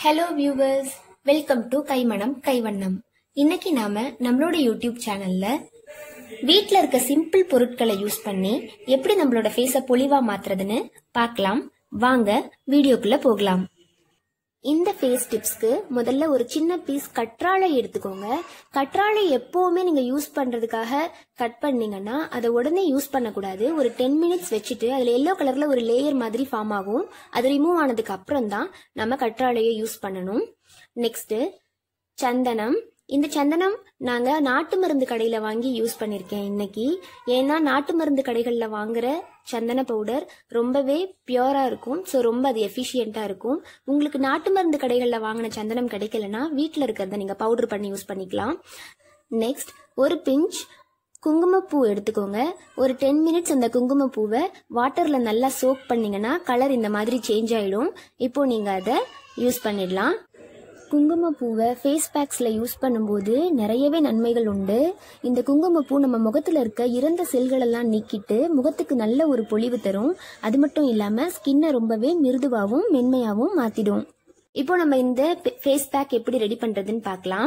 hello viewers welcome to கைமணம் கைவண்ணம் இன்னைக்கு நாம நம்மளோட யூடியூப் சேனல்ல வீட்ல இருக்க சிம்பிள் பொருட்களை யூஸ் பண்ணி எப்படி நம்மளோட ஃபேஸ பொலிவா மாத்துறதுன்னு பார்க்கலாம் வாங்க வீடியோக்குள்ள போகலாம் இந்த ஃபேஸ் டிப்ஸ்க்கு முதல்ல ஒரு சின்ன பீஸ் கற்றாழை எடுத்துக்கோங்க கற்றாழை எப்பவுமே நீங்க யூஸ் பண்றதுக்காக கட் பண்ணீங்கன்னா அதை உடனே யூஸ் பண்ணக்கூடாது ஒரு டென் மினிட்ஸ் வச்சுட்டு அதுல எல்லோ கலர்ல ஒரு லேயர் மாதிரி ஃபார்ம் ஆகும் அது ரிமூவ் ஆனதுக்கு அப்புறம் தான் நம்ம கற்றாழையை யூஸ் பண்ணணும் நெக்ஸ்ட் சந்தனம் இந்த சந்தனம் நாங்க நாட்டு மருந்து கடையில வாங்கி யூஸ் பண்ணிருக்கேன் இன்னைக்கு ஏன்னா நாட்டு மருந்து கடைகள்ல வாங்குற சந்தன பவுடர் ரொம்பவே பியூரா இருக்கும் ஸோ ரொம்ப அது எஃபிஷியண்டா இருக்கும் உங்களுக்கு நாட்டு மருந்து கடைகள்ல வாங்கின சந்தனம் கிடைக்கலனா வீட்டில் இருக்கிறத நீங்க பவுடர் பண்ணி யூஸ் பண்ணிக்கலாம் நெக்ஸ்ட் ஒரு பிஞ்ச் குங்குமப்பூ எடுத்துக்கோங்க ஒரு டென் மினிட்ஸ் அந்த குங்குமப்பூவை வாட்டர்ல நல்லா சோக் பண்ணீங்கன்னா கலர் இந்த மாதிரி சேஞ்ச் ஆயிடும் இப்போ நீங்க அதை யூஸ் பண்ணிடலாம் குங்குமப்பூவை ஃபேஸ் பேக்ஸில் யூஸ் பண்ணும்போது நிறையவே நன்மைகள் உண்டு இந்த குங்குமப்பூ நம்ம முகத்தில் இருக்க இறந்த செல்களெல்லாம் நீக்கிட்டு முகத்துக்கு நல்ல ஒரு பொலிவு தரும் அது மட்டும் இல்லாமல் ஸ்கின்னை ரொம்பவே மிருதுவாகவும் மென்மையாகவும் மாற்றிடும் இப்போ நம்ம இந்த ஃபேஸ் பேக் எப்படி ரெடி பண்ணுறதுன்னு பார்க்கலாம்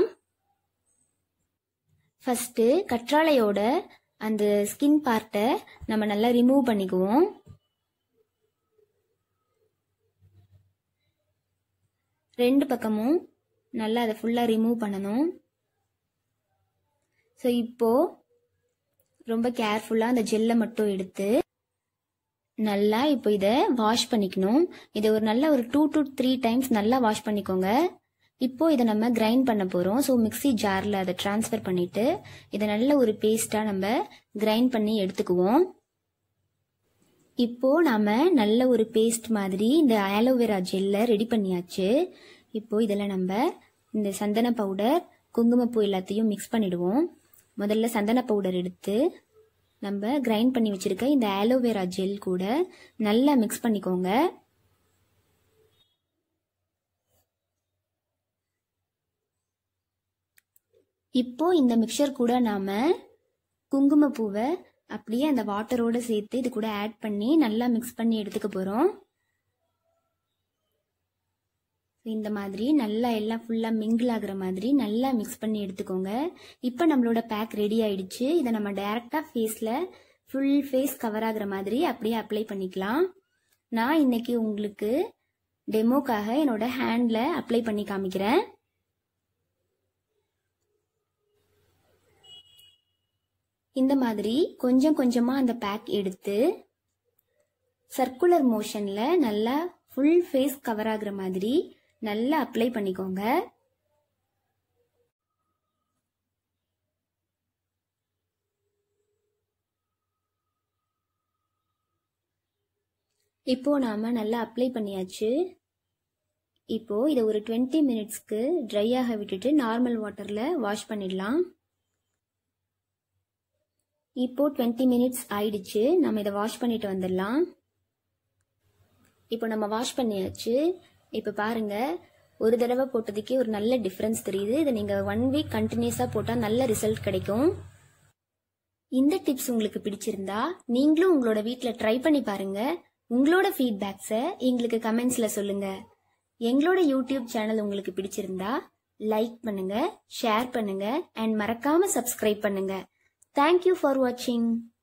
ஃபஸ்ட்டு கற்றாழையோட அந்த ஸ்கின் பார்ட்டை நம்ம நல்லா ரிமூவ் பண்ணிக்குவோம் ரெண்டு பக்கமும் நல்லா அதை ஃபுல்லாக ரிமூவ் பண்ணணும் ஸோ இப்போ ரொம்ப கேர்ஃபுல்லாக அந்த ஜெல்லை மட்டும் எடுத்து நல்லா இப்போ இதை வாஷ் பண்ணிக்கணும் இதை ஒரு நல்ல ஒரு டூ டு த்ரீ டைம்ஸ் நல்லா வாஷ் பண்ணிக்கோங்க இப்போ இதை நம்ம கிரைண்ட் பண்ண போகிறோம் ஸோ மிக்ஸி ஜாரில் அதை ட்ரான்ஸ்ஃபர் பண்ணிட்டு இதை நல்ல ஒரு பேஸ்ட்டாக நம்ம கிரைண்ட் பண்ணி எடுத்துக்குவோம் இப்போ நாம நல்ல ஒரு பேஸ்ட் மாதிரி இந்த ஆலோவேரா ஜெல்லை ரெடி பண்ணியாச்சு இப்போ இதில் நம்ம இந்த சந்தன பவுடர் குங்குமப்பூ எல்லாத்தையும் மிக்ஸ் பண்ணிடுவோம் முதல்ல சந்தன பவுடர் எடுத்து நம்ம கிரைண்ட் பண்ணி வச்சிருக்க இந்த ஆலோவேரா ஜெல் கூட நல்லா மிக்ஸ் பண்ணிக்கோங்க இப்போ இந்த மிக்சர் கூட நாம குங்குமப்பூவை அப்படியே அந்த வாட்டரோட சேர்த்து இது கூட ஆட் பண்ணி நல்லா மிக்ஸ் பண்ணி எடுத்துக்க போகிறோம் இந்த மாதிரி நல்லா எல்லாம் ஃபுல்லாக மிங்கிள் ஆகுற மாதிரி நல்லா மிக்ஸ் பண்ணி எடுத்துக்கோங்க இப்போ நம்மளோட பேக் ரெடி ஆயிடுச்சு இதை நம்ம டைரெக்டாக ஃபேஸில் ஃபுல் ஃபேஸ் கவர் ஆகுற மாதிரி அப்படியே அப்ளை பண்ணிக்கலாம் நான் இன்னைக்கு உங்களுக்கு டெமோக்காக என்னோட ஹேண்டில் அப்ளை பண்ணி காமிக்கிறேன் இந்த மாதிரி கொஞ்சம் கொஞ்சமாக அந்த பேக் எடுத்து சர்க்குலர் மோஷனில் நல்லா ஃபுல் ஃபேஸ் கவர் ஆகுற மாதிரி நல்லா அப்ளை பண்ணிக்கோங்க இப்போ நாம நல்லா அப்ளை பண்ணியாச்சு இப்போ இதை ஒரு டுவெண்ட்டி மினிட்ஸ்க்கு ட்ரை ஆக விட்டுட்டு நார்மல் வாட்டரில் வாஷ் பண்ணிடலாம் இப்போ டுவெண்ட்டி மினிட்ஸ் ஆயிடுச்சு நம்ம இதை வாஷ் பண்ணிட்டு வந்துடலாம் இப்போ நம்ம வாஷ் பண்ணியாச்சு இப்போ பாருங்க ஒரு தடவை போட்டதுக்கே ஒரு நல்ல டிஃப்ரென்ஸ் தெரியுது இதை நீங்கள் ஒன் வீக் கண்டினியூஸாக போட்டால் நல்ல ரிசல்ட் கிடைக்கும் இந்த டிப்ஸ் உங்களுக்கு பிடிச்சிருந்தா நீங்களும் உங்களோட வீட்டில் ட்ரை பண்ணி பாருங்க உங்களோட ஃபீட்பேக்ஸை எங்களுக்கு கமெண்ட்ஸில் சொல்லுங்க எங்களோட யூடியூப் சேனல் உங்களுக்கு பிடிச்சிருந்தா லைக் பண்ணுங்க ஷேர் பண்ணுங்க அண்ட் மறக்காம சப்ஸ்கிரைப் பண்ணுங்க தேங்க்யூ ஃபார் வாட்சிங்